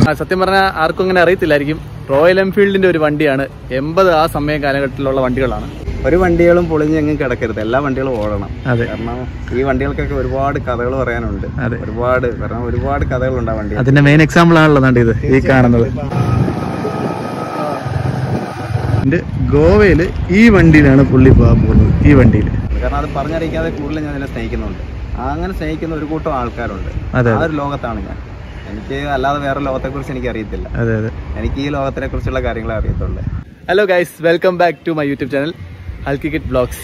ആ, സത്യം പറഞ്ഞാൽ ആർക്കും അങ്ങനെ അറിയത്തില്ലായിരിക്കും റോയൽ എൻഫീൽഡിന്റെ ഒരു വണ്ടിയാണ് എൺപത് ആ സമയ കാലഘട്ടത്തിലുള്ള വണ്ടികളാണ് ഒരു വണ്ടികളും പൊളിഞ്ഞെങ്ങും കിടക്കരുത് എല്ലാ വണ്ടികളും ഓടണം അതെ കാരണം ഈ വണ്ടികൾക്കൊക്കെ ഒരുപാട് കഥകൾ പറയാനുണ്ട് അതെ. ഒരുപാട് കാരണം ഒരുപാട് കഥകളുണ്ട് ആ വണ്ടി അതിന്റെ മെയിൻ എക്സാമ്പിൾ ആണല്ലോ ദാണ്ട് ഇത് ഈ കാണുന്നത് ഇതിന്റെ ഗോവയില് ഈ വണ്ടിയിലാണ് പുള്ളി പോകാൻ പോകുന്നത് ഈ വണ്ടിയിൽ കാരണം അത് പറഞ്ഞറിയിക്കാതെ കൂടുതൽ ഞാൻ ഇതിനെ സ്നേഹിക്കുന്നുണ്ട് അങ്ങനെ സ്നേഹിക്കുന്ന ഒരു കൂട്ടം ആൾക്കാരുണ്ട് അതെ ആ ഒരു ലോകത്താണ് ഞാൻ എനിക്ക് അല്ലാതെ വേറെ ലോകത്തെക്കുറിച്ച് എനിക്ക് അറിയത്തില്ല അതെ അതെ എനിക്ക് ഈ ലോകത്തിനെ കുറിച്ചുള്ള കാര്യങ്ങളെ അറിയത്തുള്ളൂ hello guys welcome back to my YouTube channel ഹൽക്കി കിറ്റ് ബ്ലോഗ്സ്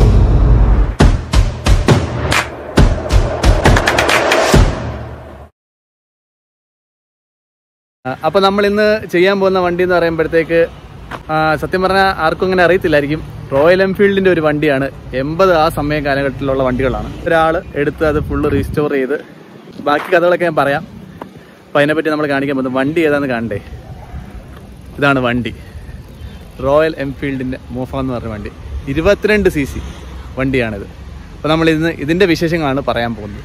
അപ്പോൾ നമ്മൾ ഇന്ന് ചെയ്യാൻ പോകുന്ന വണ്ടി എന്ന് പറയുമ്പോഴത്തേക്ക് ആ, സത്യം പറഞ്ഞാൽ ആർക്കും അങ്ങനെ അറിയത്തില്ലായിരിക്കും റോയൽ എൻഫീൽഡിന്റെ ഒരു വണ്ടിയാണ് എൺപത് ആ സമയ കാലഘട്ടത്തിലുള്ള വണ്ടികളാണ് ഒരാൾ എടുത്ത് അത് ഫുള്ള് റീസ്റ്റോർ ചെയ്ത് ബാക്കി കഥകളൊക്കെ ഞാൻ പറയാം അപ്പോൾ അതിനെപ്പറ്റി നമ്മൾ കാണിക്കാൻ പോകുന്നത് വണ്ടി ഏതാണെന്ന് കാണണ്ടേ ഇതാണ് വണ്ടി റോയൽ എൻഫീൽഡിൻ്റെ മൂഫ എന്ന് പറഞ്ഞ വണ്ടി ഇരുപത്തിരണ്ട് സി സി വണ്ടിയാണിത് അപ്പോൾ നമ്മൾ ഇന്ന് ഇതിൻ്റെ വിശേഷങ്ങളാണ് പറയാൻ പോകുന്നത്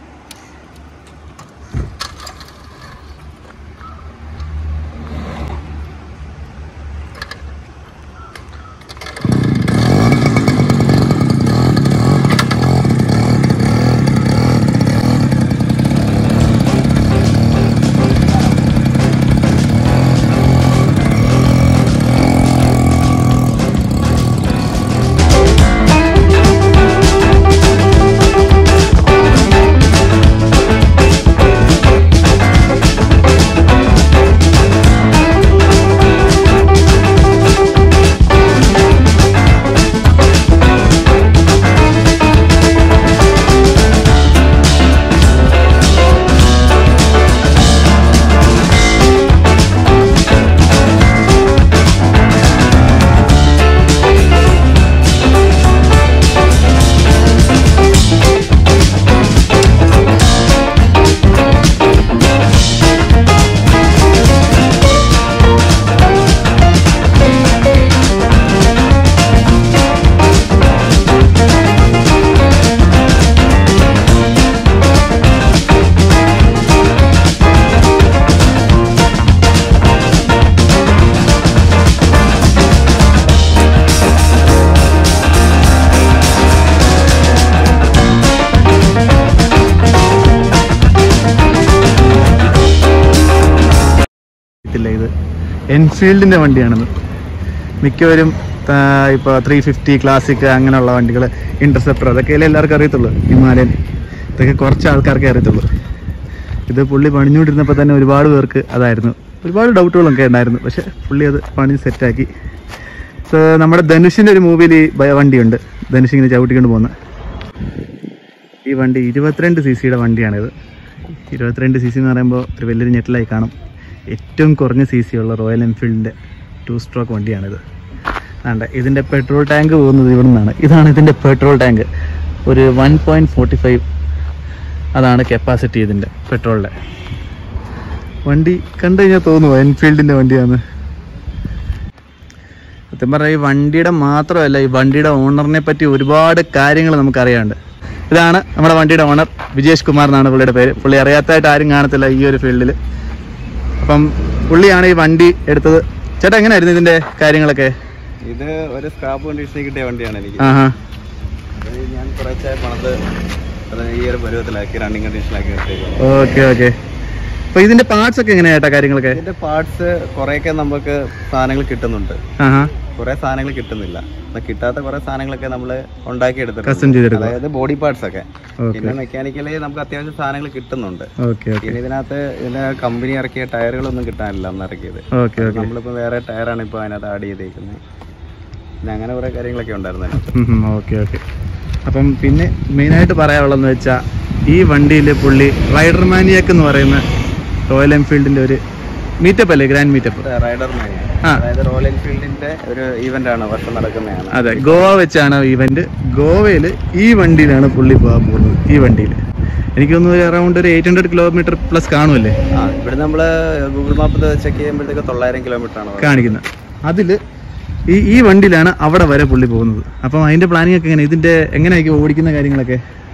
ഇതില്ല ഇത് എൻഫീൽഡിൻ്റെ വണ്ടിയാണിത് മിക്കവരും ഇപ്പോൾ ത്രീ ഫിഫ്റ്റി ക്ലാസിക് അങ്ങനെയുള്ള വണ്ടികൾ ഇൻ്റർസെപ്റ്റർ അതൊക്കെയല്ലേ എല്ലാവർക്കും അറിയത്തുള്ളൂ ഹിമാലയൻ ഇതൊക്കെ കുറച്ച് ആൾക്കാർക്കേ അറിയത്തുള്ളൂ ഇത് പുള്ളി പണിഞ്ഞുകൊണ്ടിരുന്നപ്പോൾ തന്നെ ഒരുപാട് പേർക്ക് അതായിരുന്നു ഒരുപാട് ഡൗട്ടുകളൊക്കെ ഉണ്ടായിരുന്നു പക്ഷെ പുള്ളി അത് പണി സെറ്റാക്കി സോ നമ്മുടെ ധനുഷിൻ്റെ ഒരു മൂവിയിൽ ഈ ബ- വണ്ടിയുണ്ട് ധനുഷ് ഇങ്ങനെ ചവിട്ടിക്കൊണ്ട് പോകുന്ന ഈ വണ്ടി ഇരുപത്തിരണ്ട് സി സിയുടെ വണ്ടിയാണിത് ഇരുപത്തിരണ്ട് സി സി എന്ന് പറയുമ്പോൾ ഒരു വലിയൊരു ഞെട്ടലായി കാണും ഏറ്റവും കുറഞ്ഞ സി സി ഉള്ള റോയൽ എൻഫീൽഡിൻ്റെ ടു സ്ട്രോക്ക് വണ്ടിയാണിത് ആണ്ട് ഇതിൻ്റെ പെട്രോൾ ടാങ്ക് പോകുന്നത് ഇവിടെ നിന്നാണ് ഇതാണ് ഇതിൻ്റെ പെട്രോൾ ടാങ്ക് ഒരു വൺ പോയിൻറ്റ് ഫോർട്ടി ഫൈവ് അതാണ് കപ്പാസിറ്റി ഇതിൻ്റെ പെട്രോളിൻ്റെ വണ്ടി കണ്ടു കഴിഞ്ഞാൽ തോന്നുമോ എൻഫീൽഡിൻ്റെ വണ്ടിയാണ് സത്യം പറഞ്ഞാൽ ഈ വണ്ടിയുടെ മാത്രമല്ല ഈ വണ്ടിയുടെ ഓണറിനെ പറ്റി ഒരുപാട് കാര്യങ്ങൾ നമുക്ക് അറിയാണ്ട് ഇതാണ് നമ്മുടെ വണ്ടിയുടെ ഓണർ വിജേഷ് കുമാർ എന്നാണ് പുള്ളിയുടെ പേര് പുള്ളി അറിയാത്തതായിട്ട് ആരും കാണത്തില്ല ഈ ഒരു ഫീൽഡിൽ അപ്പം പുള്ളിയാണ് ഈ വണ്ടി എടുത്തത് ചേട്ടാ എങ്ങനെയായിരുന്നു ഇതിന്റെ കാര്യങ്ങളൊക്കെ ഇത് ഒരു സ്ക്രാപ്പ് കണ്ടീഷനിൽ കിട്ടിയ വണ്ടിയാണ് എനിക്ക് ആഹാ അത് ഞാൻ കുറച്ച് പണത് അത് ഈ ഒരു പരുവത്തിലാക്കി റണ്ണിങ് കണ്ടീഷനിലാക്കി എടുത്തേക്കുന്നു ഓക്കെ ഓക്കെ അപ്പൊ ഇതിന്റെ പാർട്സ് ഒക്കെ എങ്ങനെയാ ചേട്ടാ കാര്യങ്ങളൊക്കെ ഇതിന്റെ പാർട്സ് കുറെയൊക്കെ നമുക്ക് സാധനങ്ങൾ കിട്ടുന്നുണ്ട് ആഹാ കുറെ സാധനങ്ങൾ കിട്ടുന്നില്ല എന്നാ കിട്ടാത്ത കുറെ സാധനങ്ങളൊക്കെ നമ്മൾ ഉണ്ടാക്കി എടുത്തിട്ടുണ്ട് കസ്റ്റം ചെയ്തെടുക്കും അതായത് ബോഡി പാർട്സ് ഒക്കെ ഓക്കെ പിന്നെ മെക്കാനിക്കലി നമുക്ക് അത്യാവശ്യം സാധനങ്ങൾ കിട്ടുന്നുണ്ട് ഓക്കെ ഓക്കെ പിന്നെ ഇതിനകത്ത് ഇതിന്റെ കമ്പനി ഇറക്കിയ ടയറുകളൊന്നും കിട്ടാനില്ല അന്ന് ഇറക്കിയത് ഓക്കെ ഓക്കെ നമ്മളിപ്പോ വേറെ ടയറാണ് ഇപ്പൊ അതിനകത്ത് ആഡ് ചെയ്തേക്കുന്നത് പിന്നെ അങ്ങനെ കുറെ കാര്യങ്ങളൊക്കെ ഉണ്ടായിരുന്നു അതിനകത്ത് ഓക്കെ ഓക്കെ അപ്പം പിന്നെ മെയിനായിട്ട് പറയാനുള്ളതെന്ന് വെച്ചാൽ ഈ വണ്ടിയിൽ പുള്ളി റൈഡർ മാനിയാക്ക് എന്ന് പറയുന്ന റോയൽ എൻഫീൽഡിന്റെ ഒരു മീറ്റപ്പ് അല്ലേ ഗ്രാൻഡ് മീറ്റപ്പ് റൈഡർ മാനിയ ആ. അതായത് റോയൽ എൻഫീൽഡിന്റെ ഒരു ഈവന്റ് ആണ് വർഷം നടക്കുന്നതാണ് അതെ ഗോവ വെച്ചാണ് ഇവന്റ് ഗോവയിൽ ഈ വണ്ടിയിലാണ് പുള്ളി പോകാൻ പോകുന്നത് ഈ വണ്ടിയിൽ എനിക്ക് തോന്നുന്നു അറൗണ്ട് ഒരു എയ്റ്റ് ഹൺഡ്രഡ് കിലോമീറ്റർ പ്ലസ് കാണുമല്ലേ ആ ഇവിടെ നമ്മള് ഗൂഗിൾ മാപ്പ് ചെക്ക് ചെയ്യുമ്പോഴത്തേക്ക് തൊള്ളായിരം കിലോമീറ്റർ ആണ് പറയുന്നത്. കാണിക്കുന്നത് അതിൽ ഈ ഈ വണ്ടിയിലാണ് അവിടെ വരെ പുള്ളി പോകുന്നത് അപ്പം അതിന്റെ പ്ലാനിങ് ഒക്കെ എങ്ങനെ ഇതിന്റെ എങ്ങനെയായിരിക്കും ഓടിക്കുന്ന കാര്യങ്ങളൊക്കെ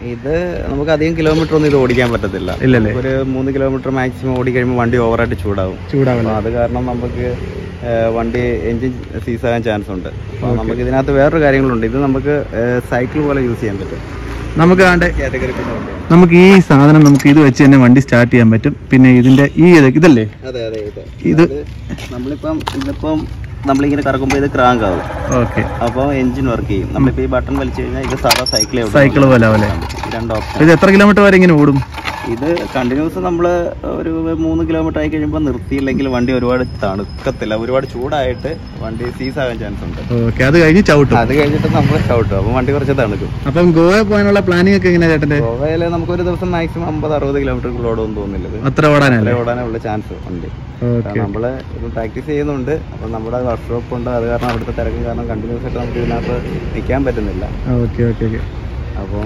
ഇത് നമുക്ക് അധികം കിലോമീറ്റർ ഒന്നും ഇത് ഓടിക്കാൻ പറ്റത്തില്ല ഇല്ലല്ലേ ഒരു മൂന്ന് കിലോമീറ്റർ മാക്സിമം ഓടി കഴിയുമ്പോൾ വണ്ടി ഓവറായിട്ട് ചൂടാവും ചൂടാവില്ല അപ്പോൾ അത് കാരണം നമുക്ക് ഏഹ്, വണ്ടി എഞ്ചിൻ സീസ് ആകാൻ ചാൻസ് ഉണ്ട് അപ്പോൾ നമുക്ക് ഇതിനകത്ത് വേറൊരു കാര്യങ്ങളുണ്ട് ഇത് നമുക്ക് സൈക്കിൾ പോലെ യൂസ് ചെയ്യാൻ പറ്റും നമുക്ക് ആണ്ട് കാറ്റഗറി നമുക്ക് ഈ സാധനം നമുക്ക് ഇത് വെച്ച് തന്നെ വണ്ടി സ്റ്റാർട്ട് ചെയ്യാൻ പറ്റും പിന്നെ ഇതിന്റെ ഈ ഇത് ഇതല്ലേ അതെ അതെ ഇത് ഇത് നമ്മളിപ്പം ഇതിപ്പം നമ്മളിങ്ങനെ കറക്കുമ്പോൾ ഇത് ക്രാങ്ക് ആവും ഓക്കെ അപ്പോൾ എഞ്ചിൻ വർക്ക് ചെയ്യും നമ്മളിപ്പോൾ ഈ ബട്ടൺ വലിച്ചു കഴിഞ്ഞാൽ ഇത് സാധാ സൈക്കിളേ സൈക്കിൾ പോലെ ആവല്ലേ രണ്ട് ഓപ്ഷൻ ഇത് എത്ര കിലോമീറ്റർ വരെ ഇങ്ങനെ ഓടും ഇത് കണ്ടിന്യൂസ് നമ്മൾ ഒരു മൂന്ന് കിലോമീറ്റർ ആയി കഴിയുമ്പോൾ നിർത്തിയില്ലെങ്കിൽ വണ്ടി ഒരുപാട് തണുക്കത്തില്ല ഒരുപാട് ചൂടായിട്ട് വണ്ടി സീസ് ആകാൻ ചാൻസ് ഉണ്ട് ഓക്കെ അത് കഴിഞ്ഞ് ചവിട്ടും അത് കഴിഞ്ഞിട്ട് നമ്മൾ ചവിട്ടും അപ്പോൾ വണ്ടി കുറച്ച് തണുക്കും അപ്പം ഗോവ പോകാനുള്ള പ്ലാനിങ് ഒക്കെ എങ്ങനെയാ ചേട്ടന്റെ ഗോവയിൽ നമുക്ക് ഒരു ദിവസം മാക്സിമം അമ്പത് അറുപത് കിലോമീറ്റർ ഓടുമെന്ന് തോന്നുന്നില്ല ഇത് അത്ര ഓടാനല്ലേ അത്രേ ഓടാനുള്ള ചാൻസ് ഉണ്ട് ഓക്കെ നമ്മൾ ഇത് പ്രാക്ടീസ് ചെയ്യുന്നുണ്ട് അപ്പം നമ്മുടെ വർക്ക്ഷോപ്പ് ഉണ്ട് അത് കാരണം അവിടുത്തെ തിരക്കും കാരണം കണ്ടിന്യൂസ് ആയിട്ട് നമുക്ക് ഇതിനകത്ത് നിൽക്കാൻ പറ്റുന്നില്ല ഓക്കെ ഓക്കെ ഓക്കെ അപ്പം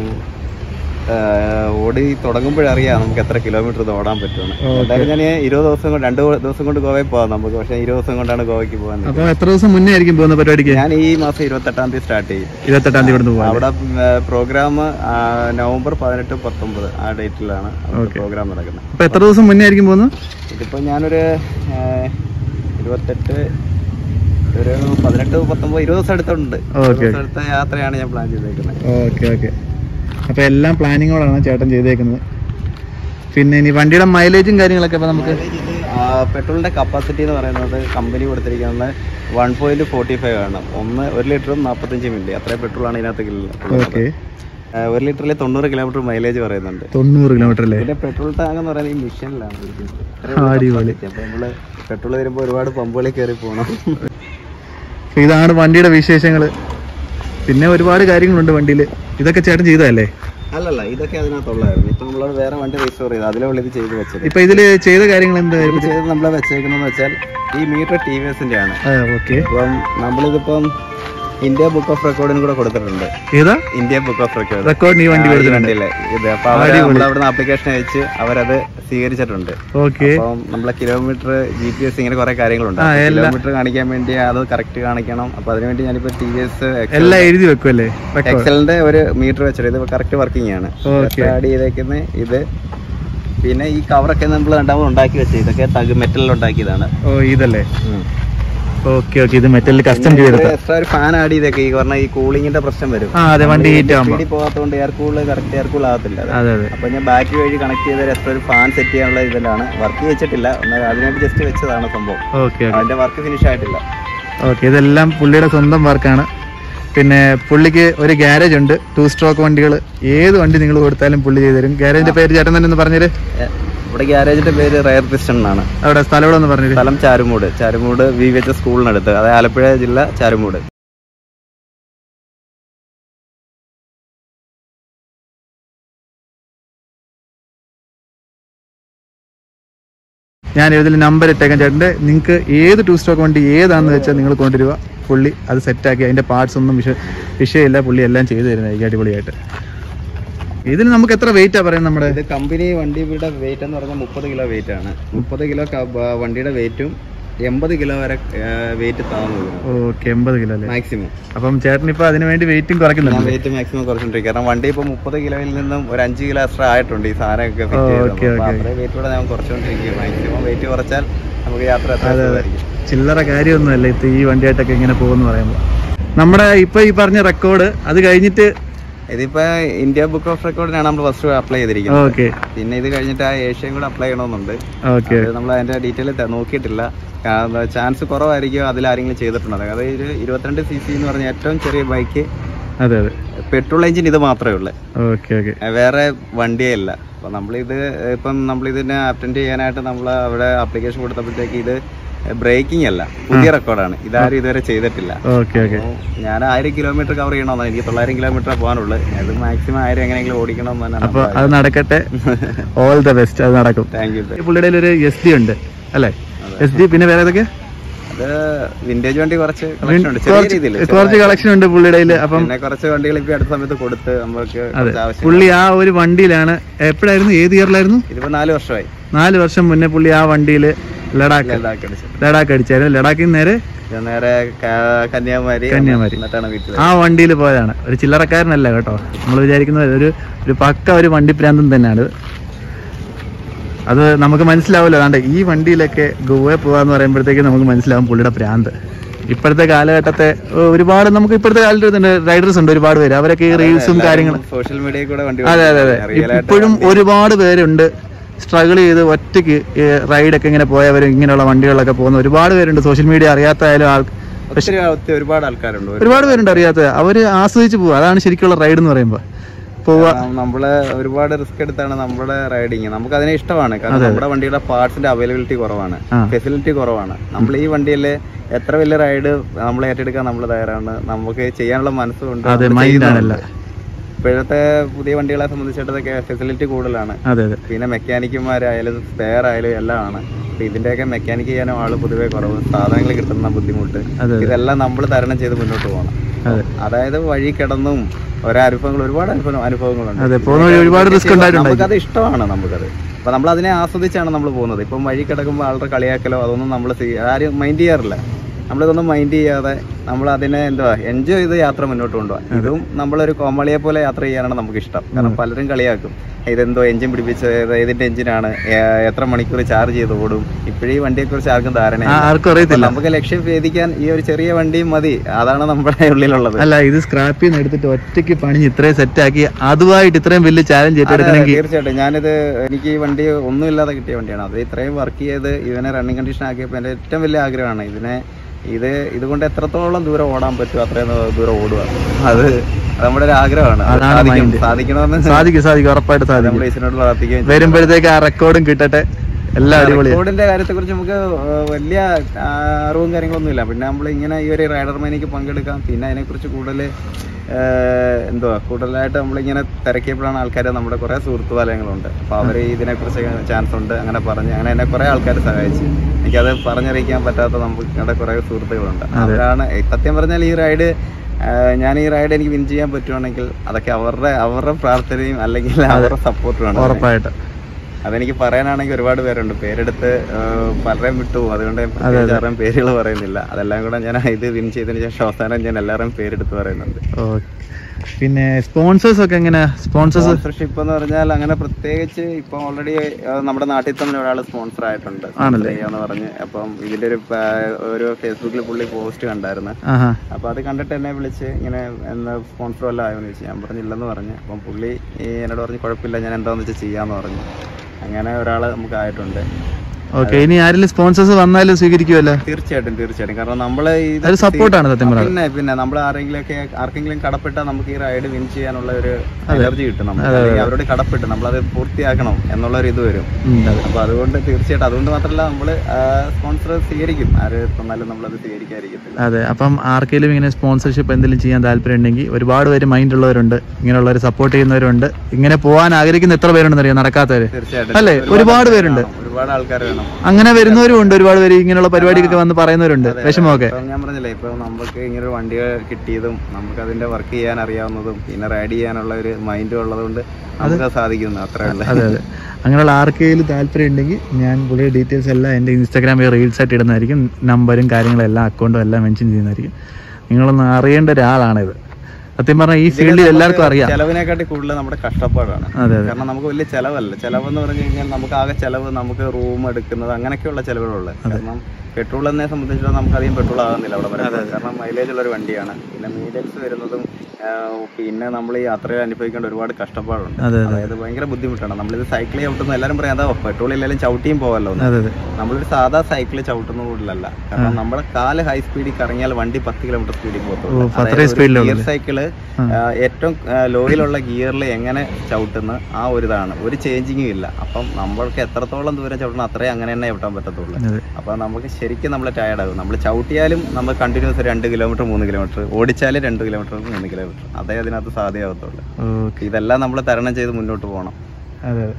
ആഹ്, ഓടി തുടങ്ങുമ്പോഴറിയാം നമുക്ക് എത്ര കിലോമീറ്റർ ഇത് ഓടാൻ പറ്റുമെന്ന് Okay. എന്തായാലും ഞാൻ ഇരുപത് ദിവസം കൊണ്ട് രണ്ട് ദിവസം കൊണ്ട് ഗോവയിൽ പോകാം നമുക്ക് പക്ഷേ ഇരുപത് ദിവസം കൊണ്ടാണ് ഗോവയ്ക്ക് പോകാൻ അപ്പൊ എത്ര ദിവസം മുന്നേ ആയിരിക്കും പോകുന്ന പരിപാടിക്ക് ഞാൻ ഈ മാസം ഇരുപത്തെട്ടാം തീയതി സ്റ്റാർട്ട് ചെയ്യും ഇരുപത്തെട്ടാം തീയതി ഇവിടുന്ന് പോകാം അവിടെ പ്രോഗ്രാം നവംബർ പതിനെട്ട് പത്തൊമ്പത് ആ ഡേറ്റിലാണ് Okay. പ്രോഗ്രാം നടക്കുന്നത് അപ്പൊ എത്ര ദിവസം മുന്നേ ആയിരിക്കും പോകുന്നത് ഇതിപ്പോൾ ഞാനൊരു ആഹ്, ഇരുപത്തെട്ട് ഒരു പതിനെട്ട് പത്തൊമ്പത് ഇരുപത് ദിവസം അടുത്തുണ്ട് ഇരുപത് Okay. ദിവസം അടുത്ത യാത്രയാണ് ഞാൻ പ്ലാൻ ചെയ്തേക്കുന്നത് ഓക്കെ ഓക്കെ അപ്പൊ എല്ലാം പ്ലാനിങ്ങോടാണ് ചേട്ടൻ ചെയ്തേക്കുന്നത് പിന്നെ ഇനി വണ്ടിയുടെ മൈലേജും കാര്യങ്ങളൊക്കെ അപ്പൊ നമുക്ക് പെട്രോളിന്റെ കപ്പാസിറ്റി എന്ന് പറയുന്നത് കമ്പനി കൊടുത്തിരിക്കുന്നത് വൺ പോയിന്റ് ഫോർട്ടി ഫൈവ് ആണ് ഒന്ന് ഒരു ലിറ്ററും നാൽപ്പത്തഞ്ച് മില്ലി അത്രയും പെട്രോളാണ് ഇതിനകത്ത് ഉള്ളത്. ഓക്കെ ആ, ഒരു ലിറ്ററിൽ തൊണ്ണൂറ് കിലോമീറ്റർ മൈലേജ് പറയുന്നുണ്ട് തൊണ്ണൂറ് കിലോമീറ്റർ അല്ലേ പിന്നെ പെട്രോൾ ടാങ്ക് എന്ന് പറയുന്നത് ഈ മിഷനിലാണ് അടിപൊളി. അപ്പൊ നമ്മള് പെട്രോൾ വരുമ്പോൾ ഒരുപാട് പമ്പുകളിൽ കയറി പോകണം അപ്പൊ ഇതാണ് വണ്ടിയുടെ വിശേഷങ്ങള് പിന്നെ ഒരുപാട് കാര്യങ്ങളുണ്ട് വണ്ടിയിൽ ഇതൊക്കെ ചേട്ടൻ ചെയ്തതല്ലേ അല്ലല്ല ഇതൊക്കെ അതിനകത്തുള്ളായിരുന്നു ഇപ്പൊ നമ്മളോട് വേറെ വണ്ടി രജിസ്റ്റർ ചെയ്ത് അതിലെ ഉള്ളിൽ ചെയ്ത് വെച്ചത് ഇപ്പൊ ഇതില് ചെയ്ത കാര്യങ്ങൾ എന്താ ഇത് ചെയ്ത് നമ്മളെ വെച്ചേക്കുന്നതെന്ന് വെച്ചാൽ ഈ മീറ്റർ ടി വി എസിന്റെ ആണ് ഓക്കെ അപ്പം നമ്മളിതിപ്പം ഇന്ത്യ ബുക്ക് ഓഫ് റെക്കോർഡിന് കൂടെ കൊടുത്തിട്ടുണ്ട് ഏതാ India book of record record ഈ വണ്ടി കൊടുത്തിട്ടുണ്ട് വണ്ടിയിലെ ഇത് അപ്പൊ അവര് നമ്മൾ അവിടുന്ന് ആപ്ലിക്കേഷൻ അയച്ച് അവരത് സ്വീകരിച്ചിട്ടുണ്ട് ഓക്കെ അപ്പം നമ്മളെ കിലോമീറ്റർ ജി പി എസ് ഇങ്ങനെ കുറെ കാര്യങ്ങളുണ്ട് ആ, എല്ലാം. കിലോമീറ്റർ കാണിക്കാൻ വേണ്ടി അത് കറക്റ്റ് കാണിക്കണം അപ്പൊ അതിനുവേണ്ടി ഞാനിപ്പോ ടി വി എസ് എല്ലാം എഴുതി വെക്കുമല്ലേ റെക്കോർഡ് എക്സലിന്റെ ഒരു മീറ്റർ വെച്ചിട്ട് ഇത് കറക്റ്റ് വർക്കിംഗ് ആണ് Okay. ആഡ് ചെയ്തേക്കുന്ന ഇത് പിന്നെ ഈ കവറൊക്കെ നമ്മൾ രണ്ടാമത് ഉണ്ടാക്കി വെച്ചത് ഇതൊക്കെ തഗ് മെറ്റലിൽ ഉണ്ടാക്കിയതാണ് ഓ ഇതല്ലേ ഓക്കെ ഓക്കെ ഇത് മെറ്റലിൽ കസ്റ്റം ചെയ്തെടുത്ത എക്സ്ട്രാ ഒരു ഫാൻ ആഡ് ചെയ്തേക്കെ ഈ പറഞ്ഞ ഈ കൂളിങ്ങിന്റെ പ്രശ്നം വരും ആ അതെ വണ്ടി ഹീറ്റ് ആകുമ്പോ സ്പീഡിൽ പോകാത്തതുകൊണ്ട് air cool correct air cool ആകത്തില്ല അത്. അതെ അതെ അപ്പൊ ഞാൻ ബാറ്ററി വഴി കണക്ട് ചെയ്ത എക്സ്ട്രാ ഒരു ഫാൻ സെറ്റ് ചെയ്യാനുള്ള ഇതിലാണ് വർക്ക് ചെയ്യിച്ചിട്ടില്ല എന്നാൽ അതിനായിട്ട് ജസ്റ്റ് വെച്ചതാണ് സംഭവം ഓക്കെ ഓക്കെ അതിന്റെ വർക്ക് ഫിനിഷ് ആയിട്ടില്ല ഓക്കെ ഇതെല്ലാം പുള്ളിയുടെ സ്വന്തം വർക്കാണ് പിന്നെ പുള്ളിക്ക് ഒരു ഗ്യാരേജ് ഉണ്ട് ടു സ്ട്രോക്ക് വണ്ടികൾ ഏത് വണ്ടി നിങ്ങൾ കൊടുത്താലും പുള്ളി ചെയ്തു തരും ഗ്യാരേജിന്റെ പേര് ചേട്ടൻ തന്നെ ഒന്ന് പറഞ്ഞേര് ഏ, ഇവിടെ ഗ്യാരേജിന്റെ പേര് റയർ പിസ്റ്റൺ എന്നാണ് അവിടെ സ്ഥലം ഇവിടെ ഒന്ന് പറഞ്ഞേര് സ്ഥലം Charumoodu Charumoodu V V H സ്കൂളിനടുത്ത് അതായത് ആലപ്പുഴ ജില്ല ചാരുമൂട് ഞാൻ ഇതിൽ നമ്പർ ഇട്ടേക്കാം ചേട്ടൻ്റെ നിങ്ങൾക്ക് ഏത് ടു സ്ട്രോക്ക് വണ്ടി ഏതാണെന്ന് വെച്ചാൽ നിങ്ങൾ കൊണ്ടുവരിക പുള്ളി അത് സെറ്റാക്കി അതിൻ്റെ പാർട്സ് ഒന്നും വിഷ വിഷയമില്ല പുള്ളി എല്ലാം ചെയ്തു തരുന്നതായിരിക്കും അടിപൊളിയായിട്ട് ഇതിന് നമുക്ക് എത്ര വെയിറ്റാ പറയുന്നത് നമ്മുടെ ഇത് കമ്പനി വണ്ടിയുടെ വെയിറ്റ് എന്ന് പറഞ്ഞാൽ മുപ്പത് കിലോ വെയിറ്റ് ആണ് മുപ്പത് കിലോ വണ്ടിയുടെ വെയിറ്റും എൺപത് കിലോ വരെ വെയിറ്റ് താന്നു ഓക്കെ എൺപത് കിലോ അല്ലേ മാക്സിമം അപ്പം ചേട്ടൻ ഇപ്പൊ അതിന് വേണ്ടി വെയിറ്റും ഞാൻ കുറയ്ക്കുന്നുണ്ട് വെയിറ്റ് മാക്സിമം കുറച്ചുകൊണ്ടിരിക്കും കാരണം വണ്ടി ഇപ്പൊ മുപ്പത് കിലോയിൽ നിന്നും ഒരു അഞ്ച് കിലോ എക്സ്ട്രാ ആയിട്ടുണ്ട് ഈ സാധനമൊക്കെ ഓ, ഫിറ്റ് ചെയ്തത് okay, അപ്പൊ okay. അത്രയും വെയിറ്റ് കൂടെ ഞാൻ കുറച്ചുകൊണ്ടിരിക്കും മാക്സിമം വെയിറ്റ് കുറച്ചാൽ നമുക്ക് യാത്ര എത്ര സുഖമായിരിക്കും. ചില്ലറ കാര്യമൊന്നുമല്ല ഇത് ഈ വണ്ടിയായിട്ടൊക്കെ ഇങ്ങനെ പോകുമെന്ന് പറയുമ്പോൾ നമ്മുടെ ഇപ്പൊ ഈ പറഞ്ഞ റെക്കോർഡ് അത് കഴിഞ്ഞിട്ട് ഇതിപ്പോ ഇന്ത്യ ബുക്ക് ഓഫ് റെക്കോർഡിനാണ് നമ്മൾ ഫസ്റ്റ് അപ്ലൈ ചെയ്തിരിക്കുന്നത് ഓക്കെ പിന്നെ ഇത് കഴിഞ്ഞിട്ട് ആ ഏഷ്യയും കൂടെ അപ്ലൈ ചെയ്യണമെന്നുണ്ട് ഓക്കെ നമ്മൾ അതിന്റെ ഡീറ്റെയിൽ നോക്കിയിട്ടില്ല കാരണം ചാൻസ് കുറവായിരിക്കും അതിൽ ആരെങ്കിലും ചെയ്തിട്ടുണ്ട് അതായത് ഒരു ഇരുപത്തിരണ്ട് സി സി എന്ന് പറഞ്ഞ ഏറ്റവും ചെറിയ ബൈക്ക് അതെ അതെ പെട്രോൾ എഞ്ചിൻ ഇത് മാത്രമേ ഉള്ളൂ ഓക്കെ ഓക്കെ ഏ, വേറെ വണ്ടിയേ ഇല്ല അപ്പോൾ നമ്മളിത് ഇപ്പം നമ്മളിതിനെ അറ്റൻഡ് ചെയ്യാനായിട്ട് നമ്മൾ അവിടെ ആപ്ലിക്കേഷൻ കൊടുത്തപ്പോഴത്തേക്ക് ഇത് ബ്രേക്കിംഗ് അല്ല പുതിയ റെക്കോർഡാണ് ഇതാരും ഇതുവരെ ചെയ്തിട്ടില്ല ഓക്കെ ഓക്കെ അപ്പോൾ ഞാൻ ആയിരം കിലോമീറ്റർ കവർ ചെയ്യണമെന്നാണ് എനിക്ക് തൊള്ളായിരം കിലോമീറ്റർ പോകാനുള്ളൂ അത് മാക്സിമം ആയിരം എങ്ങനെയെങ്കിലും ഓടിക്കണം അപ്പൊ എന്നാണ് അത് നടക്കട്ടെ ഓൾ ദ ബെസ്റ്റ് അത് നടക്കും താങ്ക് യു ഈ പുള്ളിയുടെ കയ്യിൽ ഒരു എസ് ഡി ഉണ്ട് അല്ലേ എസ് ഡി പിന്നെ വേറെ ഏതൊക്കെ അത് വിന്റേജ് വണ്ടി കുറച്ച് കളക്ഷൻ ഉണ്ട് ചെറിയ കുറച്ച് രീതിയിൽ കുറച്ച് കളക്ഷൻ ഉണ്ട് പുള്ളിയുടെ കയ്യിൽ അപ്പം പിന്നെ കുറച്ച് വണ്ടികൾ ഇപ്പൊ അടുത്ത സമയത്ത് കൊടുത്ത് നമ്മൾക്ക് കുറച്ച് ആവശ്യം പുള്ളി ആ ഒരു വണ്ടിയിലാണ് എപ്പോഴായിരുന്നു ഏത് ഇയറിലായിരുന്നു ഇതിപ്പോ നാല് വർഷമായി നാല് വർഷം മുന്നേ പുള്ളി ആ വണ്ടിയിൽ ലഡാക്ക് ലഡാക്ക് അടിച്ചു ലഡാക്ക് അടിച്ചായിരുന്നു ലഡാക്കിൽ നിന്ന് നേരെ ഞാൻ നേരെ ക- കന്യാകുമാരി കന്യാകുമാരി. എന്നിട്ടാണ് വീട്ടിൽ ആ വണ്ടിയിൽ പോയതാണ് ഒരു ചില്ലറക്കാരനല്ല കേട്ടോ നമ്മൾ വിചാരിക്കുന്നത് ഒരു ഒരു പക്ക ഒരു വണ്ടിപ്രാന്തം തന്നെയാണ് അത് നമുക്ക് മനസ്സിലാവില്ല അതാണ്ട് ഈ വണ്ടിയിലൊക്കെ ഗോവയിൽ പോകാന്ന് പറയുമ്പോഴത്തേക്ക് നമുക്ക് മനസ്സിലാവും പുള്ളിയുടെ പ്രാന്ത് ഇപ്പോഴത്തെ കാലഘട്ടത്തെ ഏഹ്, ഒരുപാട് നമുക്ക് ഇപ്പോഴത്തെ കാലത്ത് റൈഡേഴ്സ് ഉണ്ട് ഒരുപാട് പേര് അവരൊക്കെ ഈ റീൽസും കാര്യങ്ങളും സോഷ്യൽ മീഡിയയിൽ കൂടെ വണ്ടി അതെ അതെ അതെ റിയൽ ആയിട്ട് ഇപ്പോഴും ഒരുപാട് പേരുണ്ട് സ്ട്രഗിൾ ചെയ്ത് ഒറ്റയ്ക്ക് റൈഡൊക്കെ ഇങ്ങനെ പോയവർ ഇങ്ങനെയുള്ള വണ്ടികളിലൊക്കെ പോകുന്ന ഒരുപാട് പേരുണ്ട് സോഷ്യൽ മീഡിയ അറിയാത്തായാലും ആൾ ഒത്തിരി ഒത്തിരി ഒരുപാട് ആൾക്കാരുണ്ട് ഒരു- ഒരുപാട് പേരുണ്ട് അറിയാത്തത് അവര് ആസ്വദിച്ച് പോവുക അതാണ് ശരിക്കുള്ള റൈഡ് എന്ന് പറയുമ്പോൾ പോവുക കാരണം നമ്മള് ഒരുപാട് റിസ്ക് എടുത്താണ് നമ്മുടെ റൈഡിങ് നമുക്ക് അതിനെ ഇഷ്ടമാണ് കാരണം നമ്മുടെ വണ്ടിയുടെ പാർട്സിന്റെ അവൈലബിലിറ്റി കുറവാണ് ആ. ഫെസിലിറ്റി കുറവാണ് നമ്മൾ ഈ വണ്ടിയിൽ എത്ര വലിയ റൈഡ് നമ്മൾ ഏറ്റെടുക്കാൻ നമ്മൾ തയ്യാറാണ് നമുക്ക് ചെയ്യാനുള്ള മനസ്സുകൊണ്ട് അതെ നമ്മള് മൈൻഡ് ചെയ്യുന്നുണ്ട്. ആണല്ല ഇപ്പോഴത്തെ പുതിയ വണ്ടികളെ സംബന്ധിച്ചിടത്തൊക്കെ ഫെസിലിറ്റി കൂടുതലാണ് അതെ അതെ പിന്നെ മെക്കാനിക്കുമാരായാലും സ്പെയർ ആയാലും എല്ലാം ആണ് അപ്പൊ ഇതിന്റെയൊക്കെ മെക്കാനിക്ക് ചെയ്യാനും ആള് പൊതുവേ കുറവ് സാധനങ്ങൾ കിട്ടുന്ന ബുദ്ധിമുട്ട് അതെ. ഇതെല്ലാം നമ്മൾ തരണം ചെയ്ത് മുന്നോട്ട് പോകണം അതെ അതായത് വഴി കിടന്നും ഓരോ അനുഭവങ്ങൾ ഒരുപാട് അനുഭവം അനുഭവങ്ങളുണ്ട് അതെ പോകുന്ന വഴി ഒരുപാട് റിസ്ക് ഉണ്ടായിട്ടുണ്ട് നമുക്കത് ഇഷ്ടമാണ് നമുക്കത് അപ്പൊ നമ്മൾ അതിനെ ആസ്വദിച്ചാണ് നമ്മൾ പോകുന്നത് ഇപ്പം വഴി കിടക്കുമ്പോൾ ആളുടെ കളിയാക്കലോ അതൊന്നും നമ്മൾ ആരും മൈൻഡ് ചെയ്യാറില്ല നമ്മളിതൊന്നും മൈൻഡ് ചെയ്യാതെ നമ്മൾ അതിനെ എന്തുവാ എൻജോയ് ചെയ്ത് യാത്ര മുന്നോട്ട് കൊണ്ടുപോകാം ഇതും നമ്മളൊരു കോമളിയെ പോലെ യാത്ര ചെയ്യാനാണ് നമുക്ക് ഇഷ്ടം കാരണം പലരും കളിയാക്കും ഇതെന്തോ എഞ്ചിൻ പിടിപ്പിച്ച് ഇത് ഇതിന്റെ എഞ്ചിനാണ് എത്ര മണിക്കൂർ ചാർജ് ചെയ്ത് ഓടും ഇപ്പോഴീ വണ്ടിയെ കുറിച്ച് ആർക്കും ആ, ധാരണയില്ല ആർക്കും അറിയത്തില്ല നമുക്ക് ലക്ഷ്യം ഭേദിക്കാൻ ഈ ഒരു ചെറിയ വണ്ടിയും മതി അതാണ് നമ്മുടെ ഉള്ളിലുള്ളത് അല്ല ഇത് സ്ക്രാപ്പിൽ നിന്ന് എടുത്തിട്ട് ഒറ്റയ്ക്ക് പണിഞ്ഞ് ഇത്രയും സെറ്റ് ആക്കി അതുമായിട്ട് ഇത്രയും വലിയ ചാലഞ്ച് അതെ, ഏറ്റെടുക്കണമെങ്കിൽ തീർച്ചയായിട്ടും ഞാനിത് എനിക്ക് ഈ വണ്ടി ഒന്നുമില്ലാതെ കിട്ടിയ വണ്ടിയാണ് അത് ഇത്രയും വർക്ക് ചെയ്ത് ഇതിനെ റണ്ണിങ് കണ്ടീഷൻ ആക്കിയപ്പോൾ എൻ്റെ ഏറ്റവും വലിയ ആഗ്രഹമാണ് ഇതിനെ ഇത് ഇതുകൊണ്ട് എത്രത്തോളം ദൂരം ഓടാൻ പറ്റും അത്രയും ദൂരം ഓടുക അത് അത് നമ്മുടെ ഒരു ആഗ്രഹമാണ് അത് അതാണ് സാധിക്കും. mind. സാധിക്കണമെന്ന് സാധിക്കും സാധിക്കും ഉറപ്പായിട്ട് സാധിക്കും നമ്മൾ ഈശ്വരനോട് പ്രാർത്ഥിക്കുകയും ചെയ്യും. വരുമ്പോഴത്തേക്ക് ആ റെക്കോർഡും കിട്ടട്ടെ എല്ലാം അടിപൊളിയാണ് റെക്കോർഡിന്റെ കാര്യത്തെ കുറിച്ച് നമുക്ക് ആ, വലിയ ആ, അറിവും കാര്യങ്ങളൊന്നും ഇല്ല പിന്നെ നമ്മൾ ഇങ്ങനെ ഈ ഒരു റൈഡർ മേനിക്ക് പങ്കെടുക്കാം പിന്നെ അതിനെക്കുറിച്ച് കൂടുതൽ എന്തുവാ കൂടുതലായിട്ട് നമ്മളിങ്ങനെ തിരക്കിയപ്പോഴാണ് ആൾക്കാർ നമ്മുടെ കുറേ സുഹൃത്തു വലയങ്ങളുണ്ട് അപ്പോൾ അവർ ഇതിനെക്കുറിച്ച് ചാൻസ് ഉണ്ട് അങ്ങനെ പറഞ്ഞ് അങ്ങനെ എന്നെ കുറേ ആൾക്കാർ സഹായിച്ചു എനിക്കത് പറഞ്ഞറിയിക്കാൻ പറ്റാത്ത നമുക്ക് കുറേ സുഹൃത്തുക്കളുണ്ട് അവരാണ് സത്യം പറഞ്ഞാൽ ഈ റൈഡ് ഞാൻ ഈ റൈഡ് എനിക്ക് വിൻ ചെയ്യാൻ പറ്റുവാണെങ്കിൽ അതൊക്കെ അവരുടെ അവരുടെ പ്രാർത്ഥനയും അല്ലെങ്കിൽ അവരുടെ സപ്പോർട്ടുമാണ് ഉറപ്പായിട്ട് അതെനിക്ക് പറയാനാണെങ്കിൽ ഒരുപാട് പേരുണ്ട് പേരെടുത്ത് ആ, പലരെയും വിട്ടു അതുകൊണ്ട് ഞാൻ പ്രത്യേകിച്ച് ആരുടെയും പേരുകൾ പറയുന്നില്ല അതെല്ലാം കൂടെ ഞാൻ ഇത് വിൻ ചെയ്തതിന് ശേഷം അവസാനം ഞാൻ എല്ലാവരുടെയും പേരെടുത്ത് പറയുന്നുണ്ട് ഓക്കെ പിന്നെ സ്പോൺസേഴ്സ് ഒക്കെ എങ്ങനെ സ്പോൺസേഴ്സ് സ്പോൺസർഷിപ്പ് എന്ന് പറഞ്ഞാൽ അങ്ങനെ പ്രത്യേകിച്ച് ഇപ്പൊ ഓൾറെഡി നമ്മുടെ നാട്ടിൽ തന്നെ ഒരാൾ സ്പോൺസർ ആയിട്ടുണ്ട് ആണല്ലേ? എന്ന് പറഞ്ഞ് അപ്പം ഇതിന്റെ ഒരു ആ, ഒരു ഫേസ്ബുക്കിൽ പുള്ളി പോസ്റ്റ് കണ്ടായിരുന്നു ആഹാ അപ്പൊ അത് കണ്ടിട്ട് എന്നെ വിളിച്ച് ഇങ്ങനെ എന്ന് സ്പോൺസർ വല്ല ആയോന്ന് ചോദിച്ചു ഞാൻ പറഞ്ഞില്ലെന്ന് പറഞ്ഞു അപ്പം പുള്ളി ഈ എന്നോട് പറഞ്ഞു കുഴപ്പമില്ല ഞാൻ എന്താന്ന് വെച്ചാൽ ചെയ്യാന്ന് പറഞ്ഞു അങ്ങനെ ഒരാള് നമുക്ക് ആയിട്ടുണ്ട് ഓക്കെ ഇനി ആരെങ്കിലും സ്പോൺസേഴ്സ് വന്നാലും സ്വീകരിക്കുമല്ലോ തീർച്ചയായിട്ടും തീർച്ചയായിട്ടും കാരണം നമ്മള് ഇത് അതൊരു സപ്പോർട്ടാണ് സത്യം പറഞ്ഞാൽ പിന്നെ പിന്നെ നമ്മൾ ആരെങ്കിലും ഒക്കെ ആർക്കെങ്കിലും കടപ്പെട്ടാൽ നമുക്ക് ഈ റൈഡ് വിൻ ചെയ്യാനുള്ള ഒരു എനർജി കിട്ടും നമുക്ക് അല്ലെങ്കിൽ അവരോട് കടപ്പെട്ട് നമ്മളത് പൂർത്തിയാക്കണം എന്നുള്ള ഒരു ഇത് വരും ഉം, അതെ അപ്പൊ അതുകൊണ്ട് തീർച്ചയായിട്ടും അതുകൊണ്ട് മാത്രമല്ല നമ്മൾ സ്പോൺസർ സ്വീകരിക്കും ആര് തന്നാലും നമ്മളത് സ്വീകരിക്കാതിരിക്കത്തില്ല അതെ അപ്പം ആർക്കെങ്കിലും ഇങ്ങനെ സ്പോൺസർഷിപ്പ് എന്തെങ്കിലും ചെയ്യാൻ താല്പര്യം ഉണ്ടെങ്കിൽ ഒരുപാട് പേര് മൈൻഡ് ഉള്ളവരുണ്ട് ഇങ്ങനെയുള്ളവർ സപ്പോർട്ട് ചെയ്യുന്നവരുണ്ട് ഇങ്ങനെ പോകാൻ ആഗ്രഹിക്കുന്ന എത്ര പേരുണ്ടെന്ന് അറിയാം നടക്കാത്തവര് തീർച്ചയായിട്ടും അല്ലേ ഒരുപാട് പേരുണ്ട് വേണം, ഒരുപാട് ആൾക്കാർ വേണം അങ്ങനെ വരുന്നവരും ഉണ്ട് ഒരുപാട് പേര് ഇങ്ങനെയുള്ള പരിപാടിക്കൊക്കെ വന്ന് പറയുന്നവരുണ്ട് വിഷമമൊക്കെ ഇപ്പം ഞാൻ പറഞ്ഞില്ലേ ഇപ്പൊ നമുക്ക് ഇങ്ങനെ ഒരു വണ്ടി കിട്ടിയതും നമുക്ക് അതിന്റെ വർക്ക് ചെയ്യാൻ അറിയാവുന്നതും പിന്നെ റൈഡ് ചെയ്യാനുള്ള ഒരു മൈൻഡും ഉള്ളതുകൊണ്ട് നമുക്ക് സാധിക്കുന്നു അത്രേ ഉള്ളൂ അതെ അതെ അങ്ങനെയുള്ള ആർക്കെങ്കിലും താല്പര്യം ഉണ്ടെങ്കിൽ ഞാൻ പുതിയ ഡീറ്റെയിൽസ് എല്ലാം എൻ്റെ ഇൻസ്റ്റാഗ്രാമിൽ റീൽസ് ആയിട്ട് ഇടുന്നതായിരിക്കും നമ്പരും കാര്യങ്ങളും എല്ലാം അക്കൗണ്ടും എല്ലാം മെൻഷൻ ചെയ്യുന്നതായിരിക്കും നിങ്ങളൊന്ന് അറിയേണ്ട ഒരാളാണിത് സത്യം പറഞ്ഞാൽ ഈ ഫീൽഡിൽ എല്ലാവർക്കും അറിയാം ചെലവിനെക്കാട്ടി കൂടുതൽ നമ്മുടെ കഷ്ടപ്പാടാണ് അതെ അതെ കാരണം നമുക്ക് വലിയ ചെലവല്ല ചെലവെന്ന് പറഞ്ഞു കഴിഞ്ഞാൽ നമുക്ക് ആകെ ചെലവ് നമുക്ക് റൂം എടുക്കുന്നത് അങ്ങനെയൊക്കെയുള്ള ചെലവുകളുള്ളത് കാരണം പെട്രോൾ എന്നെ സംബന്ധിച്ചിടത്തോളം നമുക്ക് അധികം പെട്രോൾ ആകുന്നില്ല അവിടെ വരെ കാരണം മൈലേജ് ഉള്ള ഒരു വണ്ടിയാണ് പിന്നെ മീഡിയംസ് വരുന്നതും ആ, പിന്നെ നമ്മൾ ഈ യാത്രയിൽ അനുഭവിക്കേണ്ട ഒരുപാട് കഷ്ടപ്പാടുണ്ട് അതെ അതെ അതായത് ഭയങ്കര ബുദ്ധിമുട്ടാണ് നമ്മളിത് സൈക്കിൾ ചവിട്ടുന്ന എല്ലാവരും പറയാം അതാ പെട്രോൾ ഇല്ലെങ്കിലും ചവിട്ടിയും പോവല്ലോ എന്ന്. അതെ അതെ നമ്മളൊരു സാധാ സൈക്കിൾ ചവിട്ടുന്ന കൂടുതലല്ല കാരണം നമ്മുടെ കാല് ഹൈ സ്പീഡിൽ കറങ്ങിയാൽ വണ്ടി പത്ത് കിലോമീറ്റർ സ്പീഡിൽ ഓ, അത്രയും പോകും speed ലുള്ള ഗിയർ സൈക്കിള് ഏറ്റവും ആ, ലോയിലുള്ള ഗിയറിൽ എങ്ങനെ ചവിട്ടുന്ന ആ ഒരു ഇതാണ് ഒരു ചേഞ്ചിങ്ങും ഇല്ല അപ്പം നമ്മൾക്ക് എത്രത്തോളം ദൂരം ചവിട്ടണം അത്രയും അങ്ങനെ തന്നെ ചവിട്ടാൻ പറ്റത്തുള്ളൂ അതെ അപ്പൊ നമുക്ക് ശരിക്കും നമ്മൾ ടയർഡ് ആകും നമ്മൾ ചവിട്ടിയാലും നമ്മൾ കണ്ടിന്യൂസ് രണ്ട് കിലോമീറ്റർ മൂന്ന് കിലോമീറ്റർ ഓടിച്ചാലും രണ്ട് കിലോമീറ്റർ മൂന്ന് കിലോമീറ്റർ അതേ അതിനകത്ത് സാധ്യമാകത്തുള്ളൂ ഓക്കെ ഇതെല്ലാം നമ്മൾ തരണം ചെയ്ത് മുന്നോട്ട് പോകണം അതെ അതെ